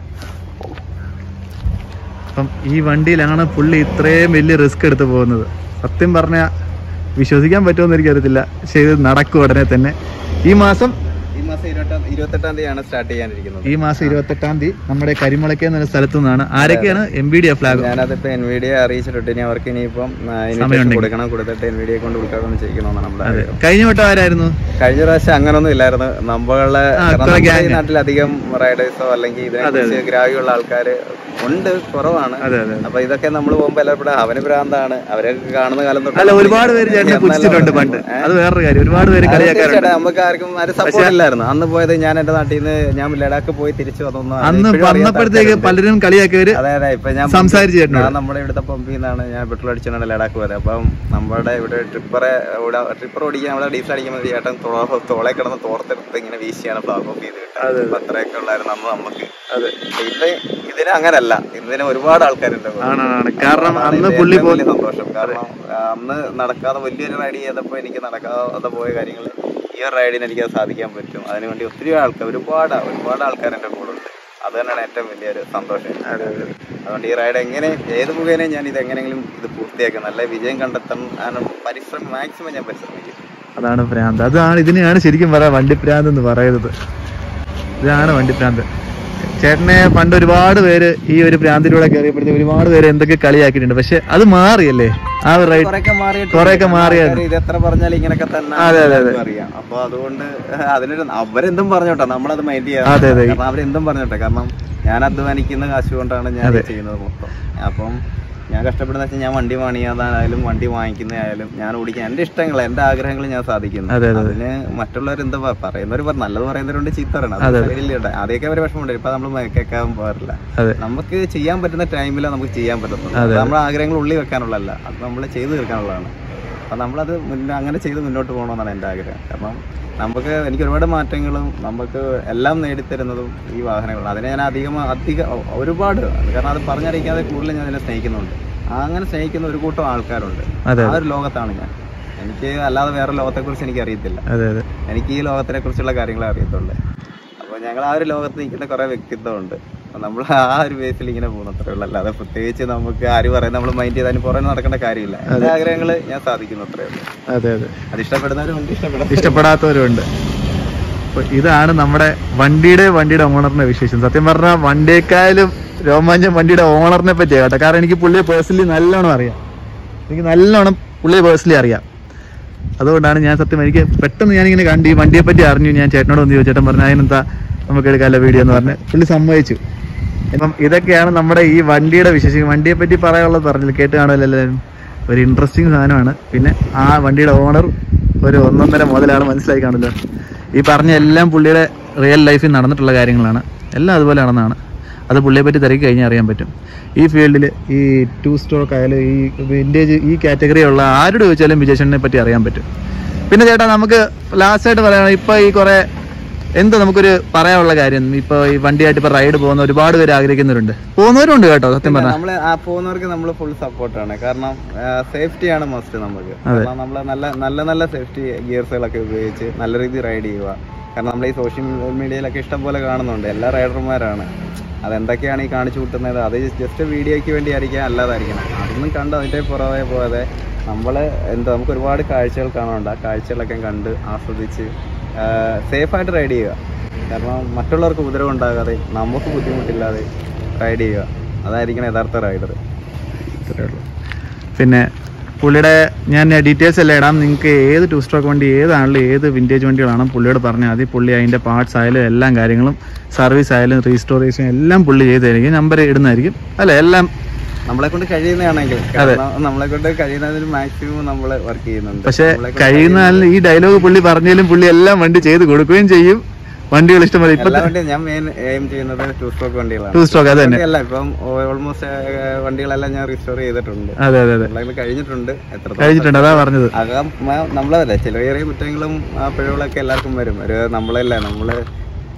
അപ്പം ഈ വണ്ടിയിലാണ് പുള്ളി ഇത്രയും വലിയ റിസ്ക് എടുത്ത് പോകുന്നത് സത്യം പറഞ്ഞാൽ വിശ്വസിക്കാൻ പറ്റുമെന്ന് എനിക്കറിയത്തില്ല പക്ഷേ ഇത് നടക്കും ഉടനെ തന്നെ ഈ മാസം ഈ മാസം ഇരുപത്തെട്ടാം ഇരുപത്തെട്ടാം തീയതിയാണ് സ്റ്റാർട്ട് ചെയ്യാനിരിക്കുന്നത് ഈ മാസം ഇരുപത്തെട്ടാം തീയതി നമ്മുടെ കരിമുളയ്ക്ക് എന്നൊരു സ്ഥലത്തു നിന്നാണ് ആരൊക്കെയാണ് എം ബി ഡി ഫ്ലാഗ് ഞാനതിപ്പോ എൻ വി ഡി അറിയിച്ചിട്ടുണ്ട് ഇനി അവർക്ക് ഇനിയിപ്പം invitation സമയമുണ്ടെങ്കിൽ. കൊടുക്കണം കൊടുത്തിട്ട് എൻ വി ഡി കൊണ്ട് ഉദ്ഘാടനം ചെയ്യിക്കണമെന്നാണ് നമ്മുടെ ആഗ്രഹം കഴിഞ്ഞ വട്ടം ആരായിരുന്നു കഴിഞ്ഞ പ്രാവശ്യം അങ്ങനൊന്നും ഇല്ലായിരുന്നു നമ്മളെ ആ, കാരണം ഇത്ര നമ്മുടെ ഈ gang. നാട്ടിലധികം റൈഡേഴ്സോ അല്ലെങ്കിൽ ഇതിനെക്കുറിച്ച് ഗ്രാഹ്യമുള്ള ആൾക്കാർ ഉണ്ട് കുറവാണ് അതെ അതെ അപ്പൊ ഇതൊക്കെ നമ്മൾ പോകുമ്പോ എല്ലാവരും അവന് ഭ്രാന്താണ് അവരൊക്കെ കാണുന്ന കാലം തൊട്ട് അല്ല ഒരുപാട് പേര് ചേട്ടനെ എന്നാലും പുച്ഛിച്ചിട്ടുണ്ട് പണ്ട് അത് വേറൊരു കാര്യം ഒരുപാട് പേര് കളിയാക്കാറുണ്ട് തീർച്ചയായിട്ടും നമുക്ക് ആർക്കും ആരും സപ്പോർട്ട് ഇല്ലായിരുന്നു അന്ന് പോയത് ഞാൻ എന്റെ നാട്ടിൽ നിന്ന് ഞാൻ ലഡാക്ക് പോയി തിരിച്ചു വന്നൊന്നും ആരും അന്ന് ഇപ്പോഴും അറിയാത്ത വന്നപ്പോഴത്തേക്ക് ആൾക്കാരുണ്ട്. പലരും കളിയാക്കിയവര് അതെ അതെ ഇപ്പൊ ഞാൻ സംസാരിച്ചു ചേട്ടനോട് ഞാൻ നമ്മുടെ ഇവിടുത്തെ പമ്പിൽ നിന്നാണ് ഞാൻ പെട്രോൾ അടിച്ചാണ് ലഡാക്ക് പോയത് അപ്പം നമ്മുടെ ഇവിടെ ട്രിപ്പറെ ഇവിടെ ട്രിപ്പർ ഓടിക്കാൻ അവിടെ ഡീസൽ അടിക്കുമ്പോൾ ചേട്ടൻ തോള- തോളെ കിടന്ന് തോർത്തെടുത്ത് ഇങ്ങനെ വീശിയാണ് ഫ്ലാഗ് ഓഫ് ചെയ്ത് കിട്ടുന്നത് അപ്പൊ അത്രയൊക്കെ ഉള്ളായിരുന്നു അന്ന് നമുക്ക് അതെ ഇന്ന് ഇതിന് അങ്ങനല്ല ഇതിന് ഒരുപാട് ആൾക്കാരുണ്ട് ആണാണ് കാരണം അതാണ് അന്ന് ഇതിന്റെ പുള്ളി ഏറ്റവും പോ വലിയ സന്തോഷം കാരണം ആ, അന്ന് നടക്കാതെ വലിയൊരു റൈഡ് ചെയ്തപ്പോ എനിക്ക് നടക്കാതെ പോയ കാര്യങ്ങൾ ഈ ഒരു റൈഡിന് എനിക്ക് അത് സാധിക്കാൻ പറ്റും അതിനുവേണ്ടി ഒത്തിരി ആൾക്കാർ ഒരുപാട് ഒരുപാട് ആൾക്കാർ എൻ്റെ കൂടെ ഉണ്ട് അത് തന്നെയാണ് ഏറ്റവും വലിയൊരു സന്തോഷം അതുകൊണ്ട് ഈ റൈഡ് എങ്ങനെ ഏത് മുഖേനയും ഞാൻ ഇത് എങ്ങനെയെങ്കിലും ഇത് പൂർത്തിയാക്കും നല്ല വിജയം കണ്ടെത്താൻ ഞാൻ പരിശ്രമം മാക്സിമം ഞാൻ പരിശ്രമിക്കും അതാണ് ഭ്രാന്ത് അതാണ് ഇതിനെയാണ് ശരിക്കും പറയാ വണ്ടിഭ്രാന്ത് എന്ന് പറയുന്നത് ഇതാണ് വണ്ടിഭ്രാന്ത് ചേട്ടനെ പണ്ട് ഒരുപാട് പേര് ഈ ഒരു ഭ്രാന്തിലൂടെ കയറിയപ്പോഴത്തേക്ക് ഒരുപാട് പേര് എന്തൊക്കെ കളിയാക്കിയിട്ടുണ്ട് പക്ഷെ അത് മാറിയല്ലേ ആ ഒരു റൈഡ് കുറെയൊക്കെ മാറിയിട്ട് കുറെയൊക്കെ മാറിയായിരുന്നു. ഇത് എത്ര പറഞ്ഞാലും ഇങ്ങനെയൊക്കെ തന്നെ അതെ, അതെ, എല്ലാവർക്കും അറിയാം അപ്പൊ അതുകൊണ്ട് അതിനൊരു അവരെന്തും പറഞ്ഞോട്ടെ നമ്മളത് മൈൻഡ് ചെയ്യാം അതെ അതെ കാരണം അവരെന്തും പറഞ്ഞോട്ടെ കാരണം ഞാൻ അധ്വാനിക്കുന്ന കാശ് കൊണ്ടാണ് ഞാൻ ഇത് ചെയ്യുന്നത് മൊത്തം അപ്പം ഞാൻ കഷ്ടപ്പെടുന്ന വെച്ചാൽ ഞാൻ വണ്ടി പണിയാതായാലും വണ്ടി വാങ്ങിക്കുന്നതായാലും ഞാൻ ഓടിക്കാൻ എന്റെ ഇഷ്ടങ്ങൾ എന്റെ ആഗ്രഹങ്ങൾ ഞാൻ സാധിക്കുന്നു അതെ, അതെ, അതെ. അതിന് മറ്റുള്ളവർ എന്താ പറ- പറയുന്നവർ പറ- നല്ലത് പറയുന്നവരുണ്ട് ചീത്ത പറയണം അത് സൈഡിലുണ്ട് ആദ്യമൊക്കെ അവർ വിഷമമുണ്ട് ഇപ്പൊ നമ്മൾ കേൾക്കാൻ പോകാറില്ല അതെ നമുക്ക് ചെയ്യാൻ പറ്റുന്ന ടൈമിൽ നമുക്ക് ചെയ്യാൻ പറ്റത്തുള്ളൂ അത് നമ്മുടെ ആഗ്രഹങ്ങൾ ഉള്ളിൽ വെക്കാനുള്ളതല്ല അത് നമ്മൾ ചെയ്തു തീർക്കാനുള്ളതാണ് അപ്പം നമ്മളത് മുന്നേ അങ്ങനെ ചെയ്ത് മുന്നോട്ട് പോകണമെന്നാണ് എൻ്റെ ആഗ്രഹം കാരണം നമുക്ക് എനിക്ക് ഒരുപാട് മാറ്റങ്ങളും നമുക്ക് എല്ലാം നേടിത്തരുന്നതും ഈ വാഹനങ്ങളാണ് അതിനെ ഞാൻ അധികം അധികം ഒരുപാട് കാരണം അത് പറഞ്ഞറിയിക്കാതെ കൂടുതൽ ഞാൻ അതിനെ സ്നേഹിക്കുന്നുണ്ട് ആ അങ്ങനെ സ്നേഹിക്കുന്ന ഒരു കൂട്ടം ആൾക്കാരുണ്ട് അതെ, ആ ഒരു ലോകത്താണ് ഞാൻ എനിക്ക് അല്ലാതെ വേറെ ലോകത്തെക്കുറിച്ച് എനിക്ക് അറിയത്തില്ല അതെ അതെ എനിക്ക് ഈ ലോകത്തിനെ കുറിച്ചുള്ള കാര്യങ്ങളെ അറിയത്തുള്ളൂ അപ്പോൾ ഞങ്ങൾ ആ ഒരു ലോകത്ത് നിൽക്കുന്ന കുറേ വ്യക്തിത്വമുണ്ട് അപ്പോൾ നമ്മൾ ആ ഒരു ബേസിൽ ഇങ്ങനെ പോകുന്നു അത്രേ ഉള്ളൂ അല്ലാതെ പ്രത്യേകിച്ച് നമുക്ക് ആര് പറയും നമ്മൾ മൈൻഡ് ചെയ്താലും പുറമെ നടക്കേണ്ട കാര്യമില്ല എൻ്റെ ആഗ്രഹങ്ങൾ ഞാൻ സാധിക്കുന്നു അത്രേ ഉള്ളൂ അതെ അതെ അത് ഇഷ്ടപ്പെടുന്നവരുണ്ട് ഇഷ്ടപ്പെടാം ഇഷ്ടപ്പെടാത്തവരുണ്ട് അപ്പൊ ഇതാണ് നമ്മുടെ വണ്ടിയുടെ വണ്ടിയുടെ ഓണറിനെ വിശേഷം സത്യം പറഞ്ഞാൽ വണ്ടിയേക്കാളും രോമാഞ്ചം വണ്ടിയുടെ ഓണറിനെ പറ്റിയാ കേട്ടോ കാരണം എനിക്ക് പുള്ളിയെ പേഴ്സണലി നല്ലോണം അറിയാം എനിക്ക് നല്ലോണം പുള്ളിയെ പേഴ്സണലി അറിയാം അതുകൊണ്ടാണ് ഞാൻ സത്യം എനിക്ക് പെട്ടെന്ന് ഞാനിങ്ങനെ കണ്ട് ഈ വണ്ടിയെ പറ്റി അറിഞ്ഞു ഞാൻ ചേട്ടനോട് ഒന്ന് ചോദിച്ചു ചേട്ടൻ പറഞ്ഞു അതിനെന്താ നമുക്ക് എടുക്കാമല്ലോ വീഡിയോ എന്ന് പറഞ്ഞ് പുള്ളി സമ്മതിച്ചു അപ്പം ഇതൊക്കെയാണ് നമ്മുടെ ഈ വണ്ടിയുടെ വിശേഷം വണ്ടിയെ പറ്റി പറയാനുള്ളത് പറഞ്ഞില്ല കേട്ട് കാണുമല്ലോ എല്ലാവരും ഒരു ഇൻട്രസ്റ്റിംഗ് സാധനമാണ് പിന്നെ ആ വണ്ടിയുടെ ഓണർ ഒരു ഒന്നൊന്നര മുതലാണ് മനസ്സിലായി കാണുമല്ലോ ഈ പറഞ്ഞ എല്ലാം പുള്ളിയുടെ റിയൽ ലൈഫിൽ നടന്നിട്ടുള്ള കാര്യങ്ങളാണ് എല്ലാം അതുപോലെ നടന്നതാണ് അത് പുള്ളിയെ പറ്റി തിരക്കി കഴിഞ്ഞാൽ അറിയാൻ പറ്റും ഈ ഫീൽഡിൽ ഈ ടു സ്ട്രോക്ക് ആയാലും ഈ വിൻറ്റേജ് ഈ കാറ്റഗറി ഉള്ള ആരോട് ചോദിച്ചാലും വിജയശനെ പറ്റി അറിയാൻ പറ്റും പിന്നെ ചേട്ടാ നമുക്ക് ലാസ്റ്റായിട്ട് പറയണം ഇപ്പോൾ ഈ കുറേ എന്ത് നമുക്കൊരു പറയാനുള്ള കാര്യം ഇപ്പോൾ ഈ വണ്ടിയായിട്ട് ഇപ്പോൾ റൈഡ് പോകുന്ന ഒരുപാട് പേര് ആഗ്രഹിക്കുന്നവരുണ്ട് പോകുന്നവരുണ്ട് കേട്ടോ സത്യം പറഞ്ഞാൽ നമ്മൾ ആ പോകുന്നവർക്ക് നമ്മൾ ഫുൾ സപ്പോർട്ടാണ് കാരണം സേഫ്റ്റിയാണ് മസ്റ്റ് നമുക്ക് കാരണം നമ്മൾ നല്ല നല്ല നല്ല സേഫ്റ്റി ഗിയർസുകളൊക്കെ ഉപയോഗിച്ച് നല്ല രീതിയിൽ റൈഡ് ചെയ്യുക കാരണം നമ്മൾ ഈ സോഷ്യൽ മീഡിയയിലൊക്കെ ഇഷ്ടം പോലെ കാണുന്നുണ്ട് എല്ലാ റൈഡർമാരാണ് അതെന്തൊക്കെയാണ് ഈ കാണിച്ചു കൂട്ടുന്നത് അത് ജസ്റ്റ് വീഡിയോയ്ക്ക് വേണ്ടി ആയിരിക്കാം അല്ലാതായിരിക്കണം അതൊന്നും കണ്ട് അതിൻ്റെ പുറകെ പോകാതെ നമ്മൾ എന്താ നമുക്ക് ഒരുപാട് കാഴ്ചകൾ കാണാനുണ്ട് ആ കാഴ്ചകളൊക്കെ കണ്ട് ആസ്വദിച്ച് സേഫായിട്ട് റൈഡ് ചെയ്യുക കാരണം മറ്റുള്ളവർക്ക് ഉപദ്രവം ഉണ്ടാകാതെ നമുക്ക് ബുദ്ധിമുട്ടില്ലാതെ റൈഡ് ചെയ്യുക അതായിരിക്കണം യഥാർത്ഥ റൈഡർ ഇത്രേ ഉള്ളൂ പിന്നെ പുള്ളിയുടെ ഞാൻ ഡീറ്റെയിൽസ് എല്ലാം ഇടാം നിങ്ങൾക്ക് ഏത് ടു സ്ട്രോക്ക് വണ്ടി ഏതാണെങ്കിലും ഏത് വിൻറ്റേജ് വണ്ടികളാണ് പുള്ളിയോട് പറഞ്ഞാൽ മതി പുള്ളി അതിൻ്റെ പാർട്സ് ആയാലും എല്ലാ കാര്യങ്ങളും സർവീസ് ആയാലും റീസ്റ്റോറേഷൻ എല്ലാം പുള്ളി ചെയ്ത് തരികയും നമ്പർ ഇടുന്നതായിരിക്കും അല്ല എല്ലാം നമ്മളെ കൊണ്ട് കഴിയുന്നതാണെങ്കിൽ കാരണം നമ്മളെ കൊണ്ട് കഴിയുന്നതിന് മാക്സിമം നമ്മൾ വർക്ക് ചെയ്യുന്നുണ്ട് പക്ഷെ നമ്മളെ കൊണ്ട് കഴിയുന്ന ആളിന് ഈ ഡയലോഗ് പുള്ളി പറഞ്ഞാലും പുള്ളി എല്ലാം വണ്ടി ചെയ്ത് കൊടുക്കുകയും ചെയ്യും വണ്ടികൾ ഇഷ്ടംപോലെ ഇപ്പൊ എല്ലാ വണ്ടിയും ഞാൻ മെയിൻ എയിം ചെയ്യുന്നത് ടു സ്ട്രോക്ക് വണ്ടികളാണ് ടു സ്ട്രോക്ക് അത് തന്നെ അല്ല ഇപ്പം ഓൾമോസ്റ്റ് വണ്ടികളെല്ലാം ഞാൻ റിസ്റ്റോർ ചെയ്തിട്ടുണ്ട് അതെ അതെ അതെ നമ്മളെ കഴിഞ്ഞിട്ടുണ്ട് എത്ര കഴിഞ്ഞിട്ടുണ്ട് അതാ പറഞ്ഞത് അകം നമ്മളതല്ലേ ചില ചെറിയ കുറ്റങ്ങളും ആ പിഴവുകളൊക്കെ എല്ലാവർക്കും വരും ഒരു നമ്മളല്ല നമ്മള്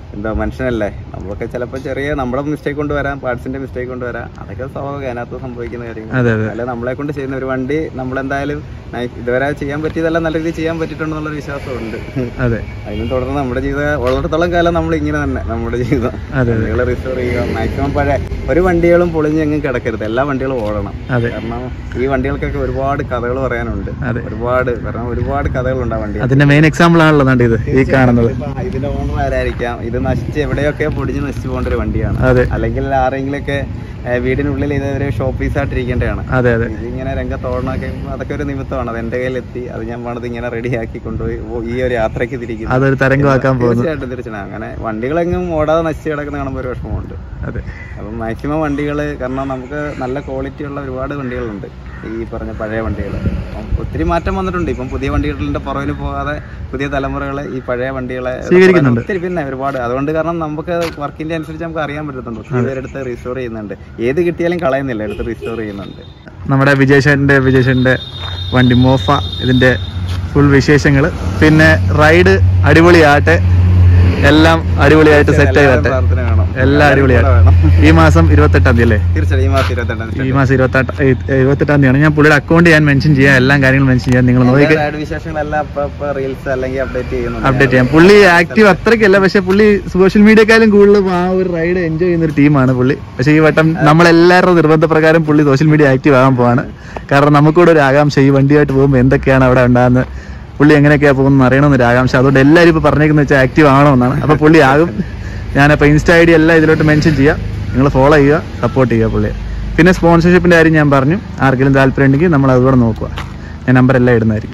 എന്താ മനുഷ്യനല്ലേ നമ്മളൊക്കെ ചിലപ്പോൾ ചെറിയ നമ്മുടെ മിസ്റ്റേക്ക് കൊണ്ട് വരാം പാർട്സിന്റെ മിസ്റ്റേക്ക് കൊണ്ട് വരാം അതൊക്കെ സ്വാഭാവികം അതിനകത്ത് സംഭവിക്കുന്ന കാര്യങ്ങൾ അതെ അതെ അല്ല നമ്മളെ കൊണ്ട് ചെയ്യുന്ന ഒരു വണ്ടി നമ്മളെന്തായാലും നൈ- ഇതുവരെ ചെയ്യാൻ പറ്റിയതെല്ലാം നല്ല രീതിയിൽ ചെയ്യാൻ പറ്റിയിട്ടുണ്ടെന്നുള്ള വിശ്വാസമുണ്ട് അതെ അതിനും തുടർന്ന് നമ്മുടെ ജീവിതം ഉള്ളിടത്തോളം കാലം നമ്മൾ ഇങ്ങനെ തന്നെ നമ്മുടെ ജീവിതം അതെ വണ്ടികൾ റിസ്റ്റോർ ചെയ്യുക മാക്സിമം പഴയ ഒരു വണ്ടികളും പൊളിഞ്ഞെങ്ങും കിടക്കരുത് എല്ലാ വണ്ടികളും ഓടണം അതെ കാരണം ഈ വണ്ടികൾക്കൊക്കെ ഒരുപാട് കഥകൾ പറയാനുണ്ട് അതെ. ഒരുപാട് കാരണം ഒരുപാട് കഥകളുണ്ട് ആ വണ്ടി അതിന്റെ മെയിൻ എക്സാമ്പിൾ ആണല്ലോ ദാണ്ട് ഇത് ഈ കാണുന്നത് ഇതിന്റെ ഓണർ ആരായിരിക്കാം ഇത് നശിച്ച് എവിടെയൊക്കെ പൊടിഞ്ഞ് നശിച്ചു പോകേണ്ട ഒരു വണ്ടിയാണ് അതെ അല്ലെങ്കിൽ ആരെങ്കിലൊക്കെ ഏഹ്, വീടിനുള്ളിൽ ഇത് ഒരു ഷോ പീസ് ആയിട്ടിരിക്കേണ്ടതാണ് അതെ അതെ ഇതിങ്ങനെ രംഗത്തോടണമൊക്കെ അതൊക്കെ ഒരു നിമിത്തമാണ് അത് എന്റെ കയ്യിലെത്തി അത് ഞാൻ പണിത് ഇങ്ങനെ റെഡിയാക്കി കൊണ്ടുപോയി ഓ, ഈ ഒരു യാത്രയ്ക്ക് തിരിക്കുന്നു അതൊരു തരംഗമാക്കാൻ പോകുന്നു തീർച്ചയായിട്ടും തീർച്ചയായിട്ടും അങ്ങനെ വണ്ടികളെങ്ങും ഓടാതെ നശിച്ച് കിടക്കുന്ന കാണുമ്പോൾ ഒരു വിഷമമുണ്ട് അതെ അപ്പം മാക്സിമം വണ്ടികൾ കാരണം നമുക്ക് നല്ല ക്വാളിറ്റി ഉള്ള ഒരുപാട് വണ്ടികളുണ്ട് ഈ പറഞ്ഞ പഴയ വണ്ടികൾ ഒത്തിരി മാറ്റം വന്നിട്ടുണ്ട് ഇപ്പം പുതിയ വണ്ടികളുടെ പുറകിന് പോകാതെ പുതിയ തലമുറകൾ ഈ പഴയ വണ്ടികളെ സ്വീകരിക്കുന്നുണ്ട്. ഒത്തിരി പിന്നെ ഒരുപാട് അതുകൊണ്ട് കാരണം നമുക്ക് വർക്കിന്റെ അനുസരിച്ച് നമുക്ക് അറിയാൻ പറ്റുന്നുണ്ട് ഒത്തിരി പേരെടുത്ത് റീസ്റ്റോർ ചെയ്യുന്നുണ്ട് ഏത് കിട്ടിയാലും കളയുന്നില്ല എടുത്ത് റീസ്റ്റോർ ചെയ്യുന്നുണ്ട് നമ്മുടെ വിജയശന്റെ വിജയശന്റെ വണ്ടി മോഫ ഇതിന്റെ ഫുൾ വിശേഷങ്ങൾ പിന്നെ റൈഡ് അടിപൊളിയാട്ടെ എല്ലാം അടിപൊളിയായിട്ട് സെറ്റ് എല്ലാവരും ചെയ്തട്ടെ പ്രാർത്ഥന വേണം എല്ലാം അടിപൊളിയായിട്ട് വേണം ഈ മാസം ഇരുപത്തെട്ടാം തീയതി അല്ലേ തീർച്ചയായും ഈ മാസം ഇരുപത്തെട്ടാം ഈ മാസം ഇരുപത്തെട്ട് ഇരുപത്തെട്ടാം തീയതിയാണ് ഞാൻ പുള്ളിയുടെ അക്കൗണ്ട് ഞാൻ മെൻഷൻ ചെയ്യാം എല്ലാ കാര്യങ്ങളും മെൻഷൻ ചെയ്യാം നിങ്ങൾ നോക്കി റൈഡ് വിശേഷങ്ങളെല്ലാം അപ്പൊ ഇപ്പൊ റീൽസ് അല്ലെങ്കിൽ അപ്ഡേറ്റ് ചെയ്യുന്നുണ്ട് അപ്ഡേറ്റ് ചെയ്യാം പുള്ളി ആക്റ്റീവ് അത്രയ്ക്കല്ല പക്ഷെ പുള്ളി സോഷ്യൽ മീഡിയക്കാളും കൂടുതൽ ആ ഒരു റൈഡ് എൻജോയ് ചെയ്യുന്ന ഒരു ടീമാണ് പുള്ളി പക്ഷേ ഈ വട്ടം നമ്മളെല്ലാവരുടെ നിർബന്ധപ്രകാരം പുള്ളി സോഷ്യൽ മീഡിയ ആക്റ്റീവ് ആകാൻ പോവാണ് കാരണം നമുക്കൂടെ ഒരു ആകാംക്ഷ ഈ വണ്ടിയായിട്ട് പോകുമ്പോൾ എന്തൊക്കെയാണ് അവിടെ ഉണ്ടാകുന്നത് പുള്ളി എങ്ങനെയൊക്കെയാണ് പോകുന്നത് അറിയണമെന്നൊരു ആകാംക്ഷ അതുകൊണ്ട് എല്ലാവരും ഇപ്പോൾ പറഞ്ഞേക്കുന്നത് വെച്ചാൽ ആക്റ്റീവ് ആവണമെന്നാണ് അപ്പോൾ പുള്ളി ആകും ഞാനപ്പോൾ ഇൻസ്റ്റ ഐ ഡി എല്ലാം ഇതിലോട്ട് മെൻഷൻ ചെയ്യാം നിങ്ങൾ ഫോളോ ചെയ്യുക സപ്പോർട്ട് ചെയ്യുക പുള്ളിയെ പിന്നെ സ്പോൺസർഷിപ്പിൻ്റെ കാര്യം ഞാൻ പറഞ്ഞു ആർക്കെങ്കിലും താല്പര്യം ഉണ്ടെങ്കിൽ നമ്മൾ അതുകൂടെ നോക്കുക ഞാൻ നമ്പർ എല്ലാം ഇടുന്നതായിരിക്കും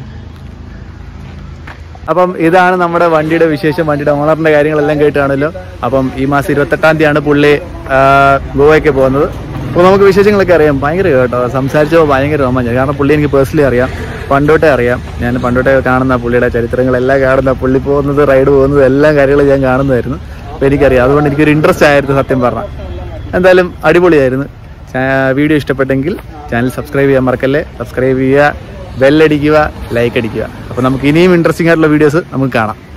അപ്പം ഇതാണ് നമ്മുടെ വണ്ടിയുടെ വിശേഷം വണ്ടിയുടെ ഓണറിന്റെ കാര്യങ്ങളെല്ലാം കേട്ടാണല്ലോ അപ്പം ഈ മാസം ഇരുപത്തെട്ടാം തീയതിയാണ് പുള്ളി ആ, ഗോവയ്ക്ക് പോകുന്നത് അപ്പോൾ നമുക്ക് വിശേഷങ്ങളൊക്കെ അറിയാം ഭയങ്കര കേട്ടോ സംസാരിച്ചപ്പോൾ ഭയങ്കര രോമാഞ്ചം കാരണം പുള്ളി എനിക്ക് പേഴ്സണലി അറിയാം പണ്ടോട്ടേ അറിയാം ഞാൻ പണ്ടോട്ടേ കാണുന്ന പുള്ളിയുടെ ചരിത്രങ്ങളെല്ലാം കാണുന്ന പുള്ളി പോകുന്നത് റൈഡ് പോകുന്നത് എല്ലാ കാര്യങ്ങളും ഞാൻ കാണുന്നതായിരുന്നു അപ്പോൾ എനിക്കറിയാം അതുകൊണ്ട് എനിക്കൊരു ഇൻട്രസ്റ്റ് ആയിരുന്നു സത്യം പറഞ്ഞാൽ എന്തായാലും അടിപൊളിയായിരുന്നു ചാ- വീഡിയോ ഇഷ്ടപ്പെട്ടെങ്കിൽ ചാനൽ സബ്സ്ക്രൈബ് ചെയ്യാൻ മറക്കല്ലേ സബ്സ്ക്രൈബ് ചെയ്യുക ബെല്ലടിക്കുക ലൈക്ക് അടിക്കുക അപ്പോൾ നമുക്ക് ഇനിയും ഇൻട്രസ്റ്റിംഗ് ആയിട്ടുള്ള വീഡിയോസ് നമുക്ക് കാണാം